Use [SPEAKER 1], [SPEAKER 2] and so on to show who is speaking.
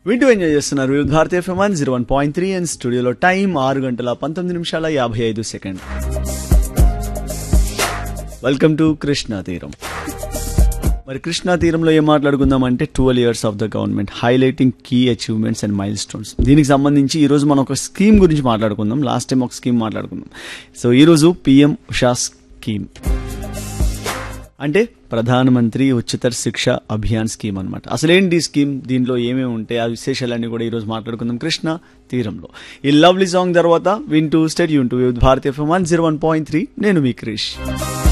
[SPEAKER 1] వింటూ ఎంజాయ్ చేస్తున్నారు Vividh Bharati FM one zero one point three and స్టూడియోలో టైం ఆరు గంటల పంతొమ్మిది నిమిషాల యాభై ఐదు సెకండ్ వెల్కమ్ టు కృష్ణా తీరం మరి కృష్ణా తీరంలో ఏం మాట్లాడుకుందాం అంటే twelve years of the government highlighting key achievements and milestones దీనికి సంబంధించి ఈ రోజు మనం ఒక స్కీమ్ గురించి మాట్లాడుకుందాం లాస్ట్ టైం ఒక స్కీమ్ మాట్లాడుకుందాం సో ఈరోజు పిఎం ఉషా స్కీమ్ అంటే ప్రధానమంత్రి ఉచిత శిక్ష అభియాన్ స్కీమ్ అనమాట అసలేంటి ఈ స్కీమ్ దీనిలో ఏమేమి ఉంటాయి ఆ విశేషాలన్నీ కూడా ఈరోజు మాట్లాడుకుందాం కృష్ణ తీరంలో ఈ లవ్లీ సాంగ్ తర్వాత వింటూ స్టెడ్ యూన్ to Bharati one zero one point three నేను మీ క్రిష్